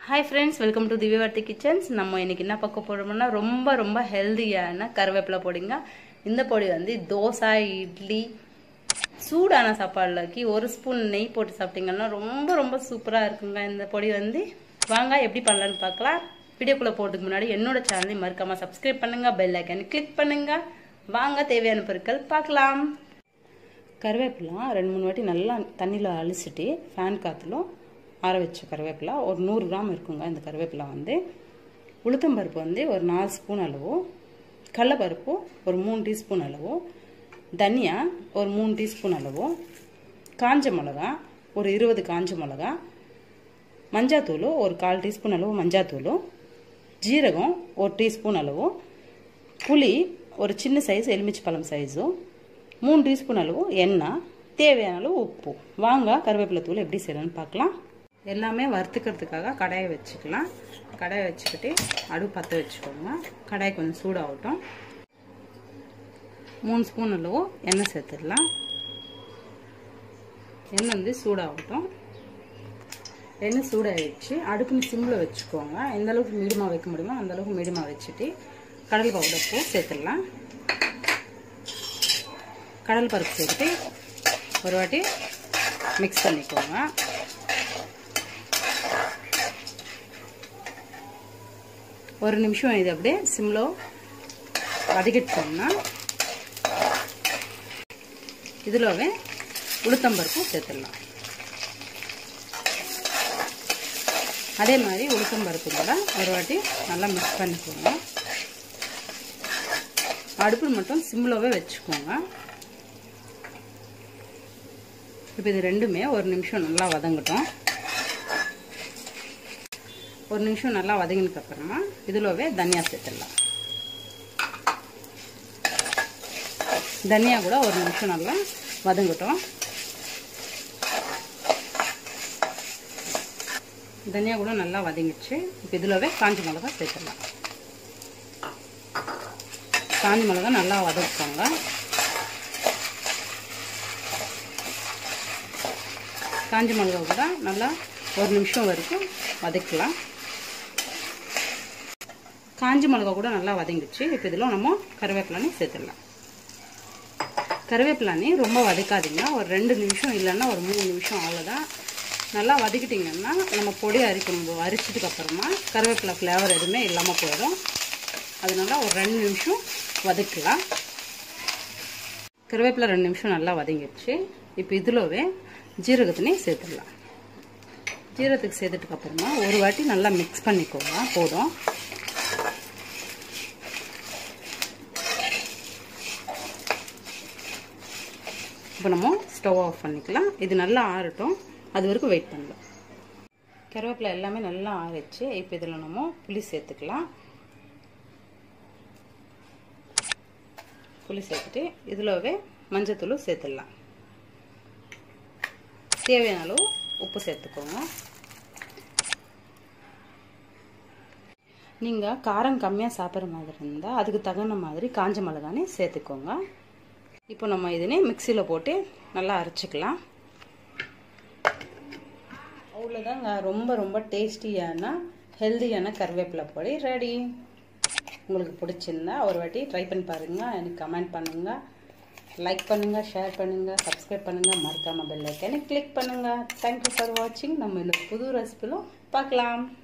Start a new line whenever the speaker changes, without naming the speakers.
hi friends welcome to Divyavarthi kitchens நம்ம இன்னைக்கு என்ன பார்க்க போறோம்னா ரொம்ப ரொம்ப ஹெல்தியான கருவேப்பிலை பொடிங்க இந்த பொடி வந்து தோசை இட்லி சூடான சாப்பாடுலக்கு ஒரு ஸ்பூன் நெய் போட்டு சாப்பிட்டீங்கன்னா ரொம்ப ரொம்ப சூப்பராக இருக்குங்க இந்த பொடி வந்து வாங்க எப்படி பண்ணலான்னு பார்க்கலாம் வீடியோக்குள்ளே போகிறதுக்கு முன்னாடி என்னோட சேனலை மறக்காமல் சப்ஸ்கிரைப் பண்ணுங்க பெல் ஐக்கனை கிளிக் பண்ணுங்க வாங்க தேவையான பொருட்கள் பார்க்கலாம் கருவேப்பிலாம் ரெண்டு மூணு வாட்டி நல்லா தண்ணியில் அழிச்சிட்டு ஃபேன் காற்றுலும் ஆற வச்ச கருவேப்பிலை ஒரு நூறு கிராம் இருக்குங்க இந்த கருவேப்பிலை வந்து உளுத்தம்பருப்பு வந்து ஒரு நாலு ஸ்பூன் அளவு கடலப்பருப்பு ஒரு மூணு டீஸ்பூன் அளவு தனியா ஒரு மூணு டீஸ்பூன் அளவு காஞ்ச மிளகா ஒரு இருபது காஞ்ச மிளகா மஞ்சாத்தூள் ஒரு கால் டீஸ்பூன் அளவு மஞ்சாத்தூள் ஜீரகம் ஒரு டீஸ்பூன் அளவு புளி ஒரு சின்ன சைஸ் எலுமிச்சை பழம் சைஸும் மூணு டீஸ்பூன் அளவு எண்ணெய் தேவையான அளவு உப்பு வாங்க கருவேப்பிலை தூள் எப்படி செய்யலாம்னு பார்க்கலாம் எல்லாமே வறுத்துக்கிறதுக்காக கடாயை வச்சுக்கலாம் கடாயை வச்சுக்கிட்டு அடுப்பு பற்ற வச்சுக்கோங்க கடாய் கொஞ்சம் சூடாகட்டும் மூணு ஸ்பூன் அளவு எண்ணெய் சேர்த்துடலாம் எண்ணெய் வந்து சூடாகட்டும் எண்ணெய் சூடாகிடுச்சு அடுப்புன்னு சிம்மில் வச்சுக்கோங்க எந்த அளவுக்கு மீடியமாக வைக்க முடியுமோ அந்த அளவுக்கு மீடியமாக வச்சுட்டு கடல் பவுடர் பூ சேர்த்துடலாம் கடல் பருப்பு சேர்த்து ஒரு வாட்டி மிக்ஸ் பண்ணிக்கோங்க ஒரு நிமிஷம் இது அப்படியே சிம்லோ வதக்கிட்டோம்னா இதிலவே உளுத்தம்பருப்பும் சேர்த்துடலாம் அதே மாதிரி உளுத்தம்பருப்பு கூட ஒரு வாட்டி நல்லா மிக்ஸ் பண்ணிக்கோங்க அடுப்பு மட்டும் சிம்லோவே வச்சுக்கோங்க இப்போ இது ரெண்டுமே ஒரு நிமிஷம் நல்லா வதங்கட்டும் ஒரு நிமிஷம் நல்லா வதங்கினதுக்கு அப்புறமா இதுலவே தனியா சேர்த்துடலாம் தனியா கூட ஒரு நிமிஷம் நல்லா வதங்கட்டும் தனியா கூட நல்லா வதங்கிடுச்சு இப்போ இதுலவே காஞ்சி மிளகா சேர்த்துடலாம் காஞ்சி மிளகா நல்லா வதக்குவாங்க காஞ்சி மிளகா கூட நல்லா ஒரு நிமிஷம் வரைக்கும் வதக்கலாம் காஞ்சி மிளகா கூட நல்லா வதங்கிடுச்சு இப்போ இதில் நம்ம கருவேப்பிலானே சேர்த்துடலாம் கருவேப்பிலானே ரொம்ப வதக்காதீங்க ஒரு ரெண்டு நிமிஷம் இல்லைன்னா ஒரு மூணு நிமிஷம் அவ்வளோதான் நல்லா வதக்கிட்டிங்கன்னா நம்ம பொடி அரிக்கணும் அரிச்சதுக்கு அப்புறமா கருவேப்பிலை ஃப்ளேவர் எதுவுமே இல்லாமல் போயிடும் அதனால ஒரு ரெண்டு நிமிஷம் வதக்கலாம் கருவேப்பிலை ரெண்டு நிமிஷம் நல்லா வதங்கிடுச்சு இப்போ இதிலவே ஜீரகத்தினே சேர்த்துடலாம் ஜீரகத்துக்கு சேர்த்துட்டுக்கு அப்புறமா ஒரு வாட்டி நல்லா மிக்ஸ் பண்ணிக்கோங்க போதும் இப்போ நம்ம ஸ்டவ் ஆஃப் பண்ணிக்கலாம் இது நல்லா ஆறட்டும் அது வரைக்கும் வெயிட் பண்ணலாம் கருவேப்பிலை எல்லாமே நல்லா ஆறிச்சு இப்போ இதில் நம்ம புளி சேர்த்துக்கலாம் புளி சேர்த்துட்டு இதிலவே மஞ்சத்தூள் சேர்த்துடலாம் தேவையான அளவு உப்பு சேர்த்துக்கோங்க நீங்கள் காரம் கம்மியாக சாப்பிட்ற மாதிரி இருந்தால் அதுக்கு தகுந்த மாதிரி காஞ்ச மிளகானே சேர்த்துக்கோங்க இப்போ நம்ம இதனே மிக்சியில் போட்டு நல்லா அரைச்சிக்கலாம் அவ்வளோதாங்க ரொம்ப ரொம்ப டேஸ்டியான ஹெல்தியான கருவேப்பிலை பொடி ரெடி உங்களுக்கு பிடிச்சிருந்தா ஒரு வாட்டி ட்ரை பண்ணி பாருங்கள் எனக்கு கமெண்ட் பண்ணுங்கள் லைக் பண்ணுங்கள் ஷேர் பண்ணுங்கள் சப்ஸ்கிரைப் பண்ணுங்கள் மறக்காமல் பெல் ஐக்கனை கிளிக் பண்ணுங்கள் தேங்க்யூ ஃபார் வாட்சிங் நம்ம இந்த புது ரெசிபிலும் பார்க்கலாம்